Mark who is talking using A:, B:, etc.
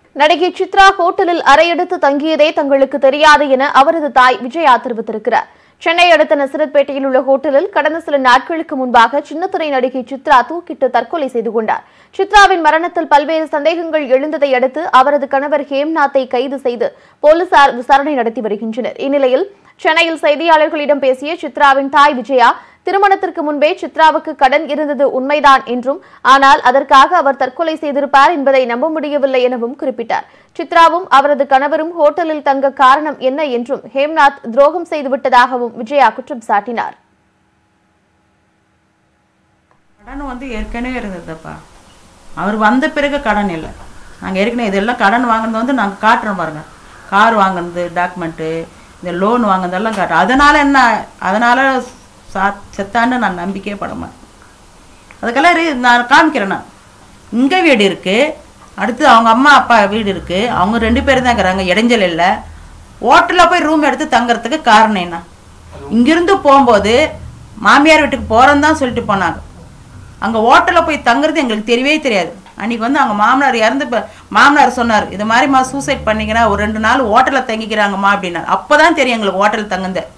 A: நடிகை சித்ரா ஹோட்டலில் அறையெடுத்து தங்கியதே தங்களுக்கு தெரியாது என அவரது தாய் விஜயா தெரிவித்திருக்கிறார் சென்னை அடுத்த நசரத்பேட்டையில் உள்ள ஹோட்டலில் கடந்த சில நாட்களுக்கு முன்பாக சின்னத்துறை நடிகை சித்ரா தூக்கிட்டு தற்கொலை செய்து கொண்டார் சித்ராவின் மரணத்தில் பல்வேறு சந்தேகங்கள் எழுந்ததை அடுத்து அவரது கணவர் ஹேம்நாத்தை கைது செய்து போலீசார் விசாரணை நடத்தி வருகின்றனர் இந்நிலையில் சென்னையில் செய்தியாளர்களிடம் பேசிய சித்ராவின் தாய் விஜயா திருமணத்திற்கு முன்பே சித்ராவுக்கு கடன் இருந்தது உண்மைதான் என்றும் ஆனால் அதற்காக அவர் தற்கொலை செய்திருப்பார் என்பதை நம்ப முடியவில்லை எனவும் குறிப்பிட்டார் சித்ராவும் அவரது கணவரும் ஹோட்டலில் தங்க காரணம் என்ன என்றும் ஹேம்நாத் துரோகம் செய்துவிட்டதாகவும் விஜயா குற்றம் சாட்டினார்
B: கடன் வந்து ஏற்கனவே இருந்ததுப்பா அவர் வந்த பிறகு கடன் இல்லை நாங்கள் ஏற்கனவே இதெல்லாம் கடன் வாங்கினது வந்து நாங்கள் காட்டுறோம் பாருங்க கார் வாங்கினது டாக்குமெண்ட்டு இந்த லோன் வாங்கினதெல்லாம் காட்டுறோம் அதனால் என்ன அதனால் சா செத்தான்னு நான் நம்பிக்கையே பட மாட்டேன் அதுக்கெல்லாம் இரு- நான் காமிக்கிறேன் நான் இங்கே வீடு இருக்குது அடுத்து அவங்க அம்மா அப்பா வீடு இருக்குது அவங்க ரெண்டு பேரும் தான் இருக்கிறாங்க இடைஞ்சல் இல்லை ஹோட்டலில் போய் ரூம் எடுத்து தங்குறதுக்கு காரணம் என்ன இங்கிருந்து போகும்போது மாமியார் வீட்டுக்கு போகிறோன்னு தான் சொல்லிட்டு போனாங்க அங்கே ஹோட்டலில் போய் தங்குறது எங்களுக்கு தெரியவே தெரியாது அன்றைக்கி வந்து அவங்க மாமனார் இறந்து இப்போ மாமனார் சொன்னார் இது மாதிரிம்மா சூசைட் பண்ணிக்கிறேன் ஒரு ரெண்டு நாள் ஹோட்டலில் தங்கிக்கிறாங்கம்மா அப்படின்னாரு அப்போ தான் தெரியும் எங்களுக்கு ஹோட்டல் தங்குந்த